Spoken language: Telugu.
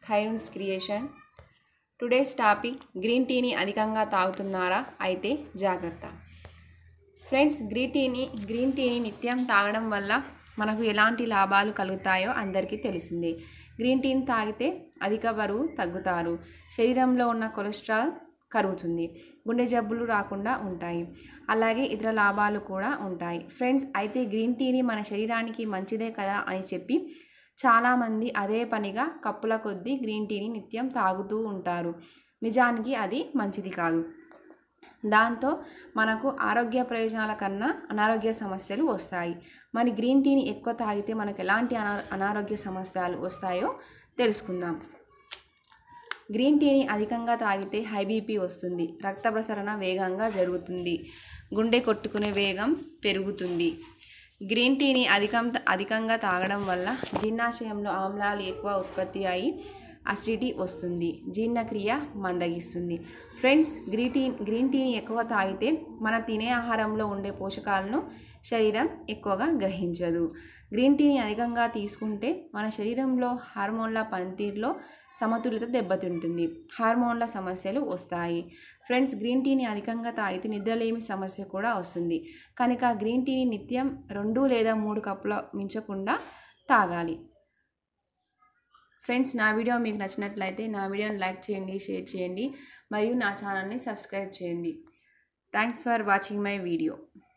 ఖైరున్స్ క్రియేషన్ టుడేస్ టాపిక్ గ్రీన్ టీని అధికంగా తాగుతున్నారా అయితే జాగ్రత్త ఫ్రెండ్స్ గ్రీన్ టీని గ్రీన్ టీని నిత్యం తాగడం వల్ల మనకు ఎలాంటి లాభాలు కలుగుతాయో అందరికీ తెలిసిందే గ్రీన్ టీని తాగితే అధిక బరువు తగ్గుతారు శరీరంలో ఉన్న కొలెస్ట్రాల్ కరుగుతుంది గుండె జబ్బులు రాకుండా ఉంటాయి అలాగే ఇతర లాభాలు కూడా ఉంటాయి ఫ్రెండ్స్ అయితే గ్రీన్ టీని మన శరీరానికి మంచిదే కదా అని చెప్పి చాలామంది అదే పనిగా కప్పుల కొద్దీ గ్రీన్ టీని నిత్యం తాగుతూ ఉంటారు నిజానికి అది మంచిది కాదు దాంతో మనకు ఆరోగ్య ప్రయోజనాల కన్నా అనారోగ్య సమస్యలు వస్తాయి మరి గ్రీన్ టీని ఎక్కువ తాగితే మనకు ఎలాంటి అనా అనారోగ్య సమస్యలు వస్తాయో తెలుసుకుందాం గ్రీన్ టీని అధికంగా తాగితే హై బీపీ వస్తుంది రక్త ప్రసరణ వేగంగా జరుగుతుంది గుండె కొట్టుకునే వేగం పెరుగుతుంది గ్రీన్ టీని అధికం అధికంగా తాగడం వల్ల జీర్ణాశయంలో ఆమ్లాలు ఎక్కువ ఉత్పత్తి అయి అసిడిటీ వస్తుంది జీర్ణక్రియ మందగిస్తుంది ఫ్రెండ్స్ గ్రీన్ టీ గ్రీన్ టీని ఎక్కువ తాగితే మన తినే ఆహారంలో ఉండే పోషకాలను శరీరం ఎక్కువగా గ్రహించదు గ్రీన్ టీని అధికంగా తీసుకుంటే మన శరీరంలో హార్మోన్ల పనితీరులో సమతుల్యత దెబ్బతింటుంది హార్మోన్ల సమస్యలు వస్తాయి ఫ్రెండ్స్ గ్రీన్ టీని అధికంగా తాగితే నిద్రలేమి సమస్య కూడా వస్తుంది కనుక గ్రీన్ టీని నిత్యం రెండు లేదా మూడు కప్పుల మించకుండా తాగాలి ఫ్రెండ్స్ నా వీడియో మీకు నచ్చినట్లయితే నా వీడియోని లైక్ చేయండి షేర్ చేయండి మరియు నా ఛానల్ని సబ్స్క్రైబ్ చేయండి thanks for watching my video